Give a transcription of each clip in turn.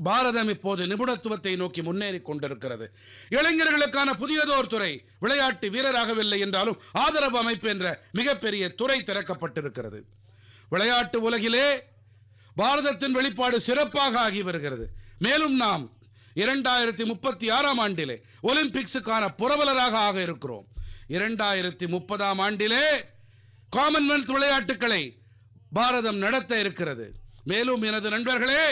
பாரதம் இப்போது நிபுணத்துவத்தை நோக்கி முன்னேறிக் கொண்டிருக்கிறது இளைஞர்களுக்கான புதியதோர் துறை விளையாட்டு வீரராகவில்லை என்றாலும் ஆதரவு அமைப்பு என்ற மிகப்பெரிய துறை திறக்கப்பட்டிருக்கிறது விளையாட்டு உலகிலே பாரதத்தின் வெளிப்பாடு சிறப்பாக ஆகி வருகிறது மேலும் நாம் இரண்டாயிரத்தி முப்பத்தி ஆறாம் ஆண்டிலே ஒலிம்பிக்ஸுக்கான புரவலராக ஆக இருக்கிறோம் இரண்டாயிரத்தி முப்பதாம் ஆண்டிலே காமன்வெல்த் விளையாட்டுக்களை பாரதம் நடத்த இருக்கிறது மேலும் எனது நண்பர்களே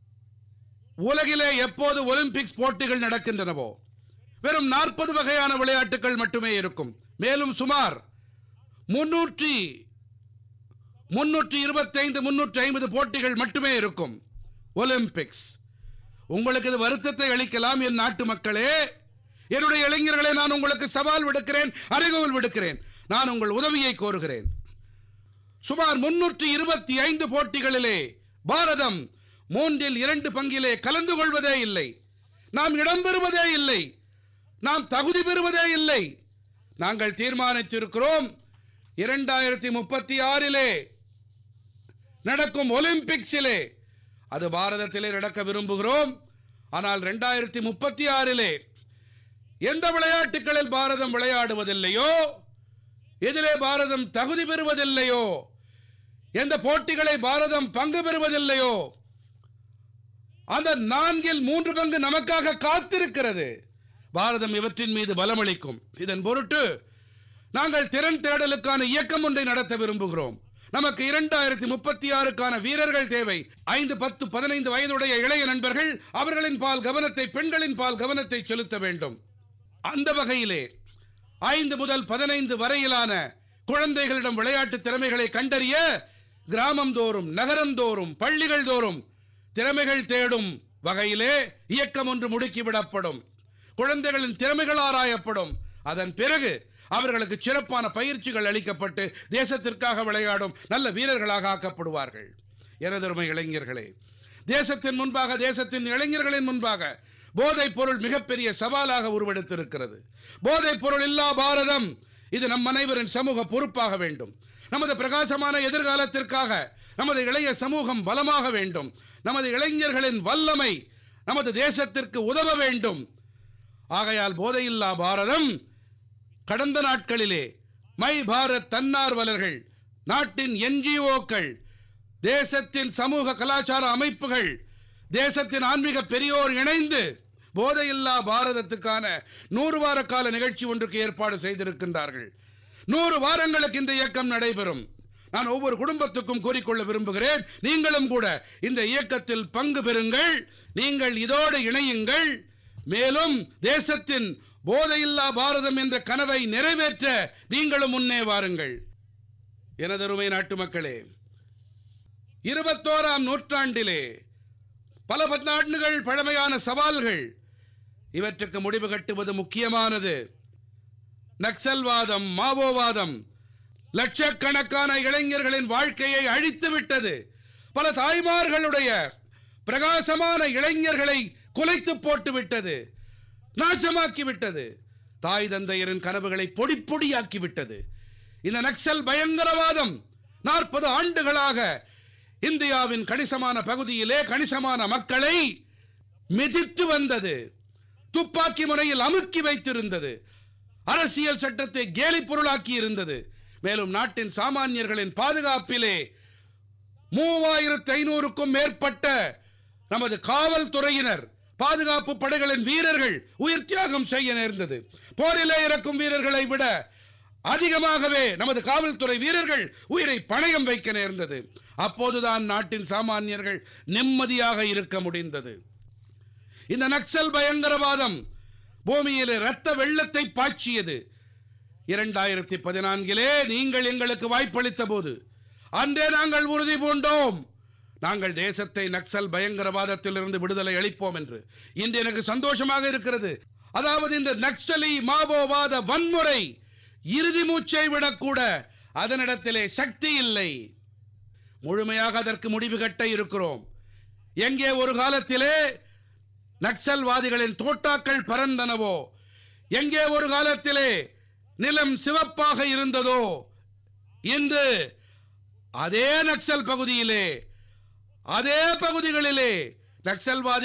உலகிலே எப்போது ஒலிம்பிக்ஸ் போட்டிகள் நடக்கின்றனவோ வெறும் நாற்பது வகையான விளையாட்டுகள் மட்டுமே இருக்கும் மேலும் சுமார் முன்னூற்றி முன்னூற்றி இருபத்தைந்து முன்னூற்றி ஐம்பது போட்டிகள் மட்டுமே இருக்கும் ஒலிம்பிக்ஸ் உங்களுக்கு இது வருத்தத்தை அளிக்கலாம் என் நாட்டு மக்களே என்னுடைய இளைஞர்களே நான் உங்களுக்கு சவால் விடுக்கிறேன் அறைகோல் விடுக்கிறேன் நான் உங்கள் உதவியை கோருகிறேன் சுமார் முன்னூற்றி இருபத்தி ஐந்து போட்டிகளிலே பாரதம் மூன்றில் இரண்டு பங்கிலே கலந்து கொள்வதே இல்லை நாம் இடம்பெறுவதே இல்லை நாம் தகுதி பெறுவதே இல்லை நாங்கள் தீர்மானித்திருக்கிறோம் இரண்டாயிரத்தி முப்பத்தி ஆறிலே நடக்கும் ஒலிம்பிக்ஸிலே அது பாரதத்திலே நடக்க விரும்புகிறோம் ஆனால் இரண்டாயிரத்தி முப்பத்தி ஆறிலே எந்த விளையாட்டுகளில் பாரதம் விளையாடுவதில்லையோ எதிலே பாரதம் தகுதி பெறுவதில்லையோ எந்த போட்டிகளை பாரதம் பங்கு பெறுவதில்லையோ அந்த நான்கில் மூன்று பங்கு நமக்காக காத்திருக்கிறது பாரதம் இவற்றின் மீது பலமளிக்கும் இதன் பொருட்டு நாங்கள் திறன் தேடலுக்கான இயக்கம் ஒன்றை நடத்த விரும்புகிறோம் நமக்கு இரண்டாயிரத்தி முப்பத்தி ஆறுக்கான வீரர்கள் தேவை ஐந்து பத்து பதினைந்து வயதுடைய இளைய நண்பர்கள் அவர்களின் பால் கவனத்தை பெண்களின் பால் கவனத்தை செலுத்த வேண்டும் அந்த வகையிலே ஐந்து முதல் பதினைந்து வரையிலான குழந்தைகளிடம் விளையாட்டு திறமைகளை கண்டறிய கிராமம் தோறும் நகரம் தோறும் பள்ளிகள் தோறும் திறமைகள் தேடும் வகையிலே இயக்கம் ஒன்று முடுக்கிவிடப்படும் குழந்தைகளின் திறமைகள் ஆராயப்படும் அதன் பிறகு அவர்களுக்கு சிறப்பான பயிற்சிகள் அளிக்கப்பட்டு தேசத்திற்காக விளையாடும் நல்ல வீரர்களாக ஆக்கப்படுவார்கள் எனதருமை இளைஞர்களே தேசத்தின் முன்பாக தேசத்தின் இளைஞர்களின் முன்பாக போதைப் பொருள் மிகப்பெரிய சவாலாக உருவெடுத்திருக்கிறது போதைப் பொருள் இல்லா பாரதம் இது நம் அனைவரின் சமூக பொறுப்பாக வேண்டும் நமது பிரகாசமான எதிர்காலத்திற்காக நமது இளைய சமூகம் பலமாக வேண்டும் நமது இளைஞர்களின் வல்லமை நமது தேசத்திற்கு உதவ வேண்டும் ஆகையால் போதையில்லா பாரதம் கடந்த நாட்களிலே மை பாரத் தன்னார்வலர்கள் நாட்டின் என்ஜிஓக்கள் தேசத்தின் சமூக கலாச்சார அமைப்புகள் தேசத்தின் ஆன்மீக பெரியோர் இணைந்து போதையில்லா பாரதத்துக்கான நூறு வார கால நிகழ்ச்சி ஒன்றுக்கு ஏற்பாடு செய்திருக்கின்றார்கள் நூறு வாரங்களுக்கு இந்த இயக்கம் நடைபெறும் நான் ஒவ்வொரு குடும்பத்துக்கும் கூறிக்கொள்ள விரும்புகிறேன் நீங்களும் கூட இந்த இயக்கத்தில் பங்கு பெறுங்கள் நீங்கள் இதோடு இணையுங்கள் மேலும் தேசத்தின் போதையில்லா பாரதம் என்ற கனவை நிறைவேற்ற நீங்களும் முன்னே வாருங்கள் எனதருமை நாட்டு மக்களே இருபத்தோராம் நூற்றாண்டிலே பல பத்தாண்டுகள் பழமையான சவால்கள் இவற்றுக்கு முடிவு கட்டுவது முக்கியமானது நக்சல்வாதம் மாவோவாதம் லட்சக்கணக்கான இளைஞர்களின் வாழ்க்கையை அழித்து விட்டது பல தாய்மார்களுடைய பிரகாசமான இளைஞர்களை குலைத்து போட்டு விட்டது நாசமாக்கி விட்டது தாய் தந்தையரின் கனவுகளை பொடி பொடியாக்கி விட்டது இந்த நக்சல் பயங்கரவாதம் நாற்பது ஆண்டுகளாக இந்தியாவின் கணிசமான பகுதியிலே கணிசமான மக்களை மிதித்து வந்தது துப்பாக்கி முனையில் அமுக்கி வைத்திருந்தது அரசியல் சட்டத்தை கேலி பொருளாக்கி இருந்தது மேலும் நாட்டின் சாமானியர்களின் பாதுகாப்பிலே மூவாயிரத்து ஐநூறுக்கும் மேற்பட்ட நமது காவல்துறையினர் பாதுகாப்பு படைகளின் வீரர்கள் உயிர் தியாகம் செய்ய நேர்ந்தது போரிலே இறக்கும் வீரர்களை விட அதிகமாகவே நமது காவல்துறை வீரர்கள் உயிரை பணயம் வைக்க நேர்ந்தது அப்போதுதான் நாட்டின் சாமானியர்கள் நிம்மதியாக இருக்க முடிந்தது இந்த நக்சல் பயங்கரவாதம் பூமியிலே இரத்த வெள்ளத்தை பாய்ச்சியது இரண்டாயிரத்தி பதினான்கிலே நீங்கள் எங்களுக்கு வாய்ப்பளித்த போது அன்றே நாங்கள் உறுதி பூண்டோம் நாங்கள் தேசத்தை நக்சல் பயங்கரவாதத்திலிருந்து விடுதலை அளிப்போம் என்று இன்று எனக்கு சந்தோஷமாக இருக்கிறது அதாவது இந்த நக்சலி மாவோவாத வன்முறை இறுதி மூச்சை விடக்கூட அதனிடத்திலே சக்தி இல்லை முழுமையாக அதற்கு முடிவு கட்ட இருக்கிறோம் எங்கே ஒரு காலத்திலே நக்சல்வாதிகளின் தோட்டாக்கள் பறந்தனவோ எங்கே ஒரு காலத்திலே நிலம் சிவப்பாக இருந்ததோ இன்று அதே நக்சல் பகுதியிலே அதே பகுதிகளிலே நக்சல்வாதி